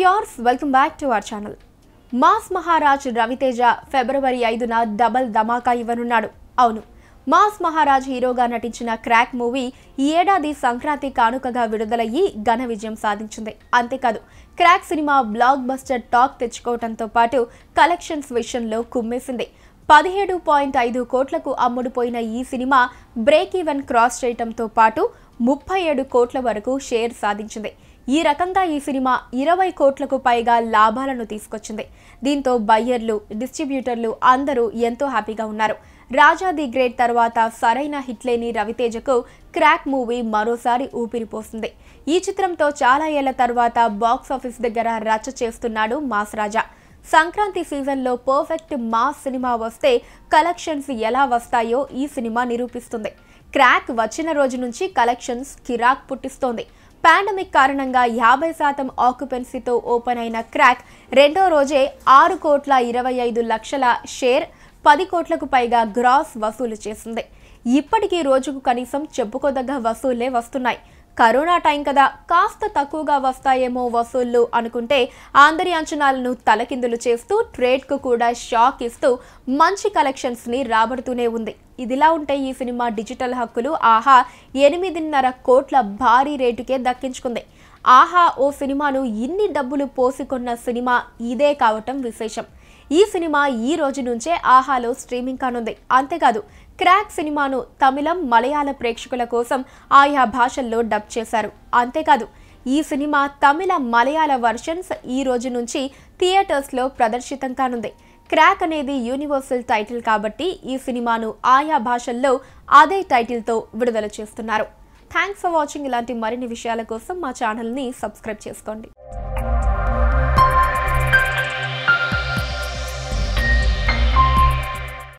viewers welcome back to our channel mass Maharaj Raviteja ఫిబ్రవరి ఐదున double ధమాకా ఇవ్వనున్నాడు అవును మాస్ మహారాజ్ హీరోగా నటించిన క్రాక్ మూవీ ఈ ఏడాది సంక్రాంతి కానుకగా విడుదలయ్యి ఘన విజయం సాధించింది అంతేకాదు Krack cinema blockbuster talk తెచ్చుకోవడంతో పాటు కలెక్షన్స్ విషయంలో కుమ్మేసింది పదిహేడు పాయింట్ ఐదు కోట్లకు అమ్ముడుపోయిన ఈ సినిమా బ్రేక్ ఈవెన్ క్రాస్ చేయటంతో పాటు ముప్పై ఏడు కోట్ల వరకు షేర్ సాధించింది ఈ రకంగా ఈ సినిమా ఇరవై కోట్లకు పైగా లాభాలను తీసుకొచ్చింది దీంతో బయ్యర్లు డిస్ట్రిబ్యూటర్లు అందరూ ఎంతో హ్యాపీగా ఉన్నారు రాజా ది గ్రేట్ తర్వాత సరైన హిట్ లేని రవితేజకు క్రాక్ మూవీ మరోసారి ఊపిరిపోస్తుంది ఈ చిత్రంతో చాలా ఏళ్ల తర్వాత బాక్స్ ఆఫీస్ దగ్గర రచ్చ చేస్తున్నాడు మాస్ రాజా సంక్రాంతి సీజన్లో పర్ఫెక్ట్ మాస్ సినిమా వస్తే కలెక్షన్స్ ఎలా వస్తాయో ఈ సినిమా నిరూపిస్తుంది క్రాక్ వచ్చిన రోజు నుంచి కలెక్షన్స్ కిరాక్ పుట్టిస్తోంది పాండమిక్ కారణంగా యాభై శాతం ఆక్యుపెన్సీతో ఓపెన్ అయిన క్రాక్ రెండో రోజే ఆరు కోట్ల ఇరవై ఐదు లక్షల షేర్ పది కోట్లకు పైగా గ్రాస్ వసూలు చేసింది ఇప్పటికీ రోజుకు కనీసం చెప్పుకోదగ్గ వసూళ్లే వస్తున్నాయి కరోనా టైం కదా కాస్త తక్కువగా వస్తాయేమో వసూళ్లు అనుకుంటే అందరి అంచనాలను తలకిందులు చేస్తూ ట్రేడ్కు కూడా షాక్ ఇస్తూ మంచి కలెక్షన్స్ని రాబడుతూనే ఉంది ఇదిలా ఉంటే ఈ సినిమా డిజిటల్ హక్కులు ఆహా ఎనిమిదిన్నర కోట్ల భారీ రేటుకే దక్కించుకుంది ఆహా ఓ సినిమాను ఇన్ని డబ్బులు పోసికొన్న సినిమా ఇదే కావటం విశేషం ఈ సినిమా ఈ రోజు నుంచే ఆహాలో స్ట్రీమింగ్ కానుంది అంతేకాదు క్రాక్ సినిమాను తమిళం మలయాళ ప్రేక్షకుల కోసం ఆయా భాషల్లో డబ్ చేశారు అంతేకాదు ఈ సినిమా తమిళ మలయాళ వర్షన్స్ ఈ రోజు నుంచి థియేటర్స్లో ప్రదర్శితం కానుంది క్రాక్ అనేది యూనివర్సల్ టైటిల్ కాబట్టి ఈ సినిమాను ఆయా భాషల్లో అదే టైటిల్తో విడుదల చేస్తున్నారు థ్యాంక్స్ ఫర్ వాచింగ్ ఇలాంటి మరిన్ని విషయాల కోసం మా ఛానల్ని సబ్స్క్రైబ్ చేసుకోండి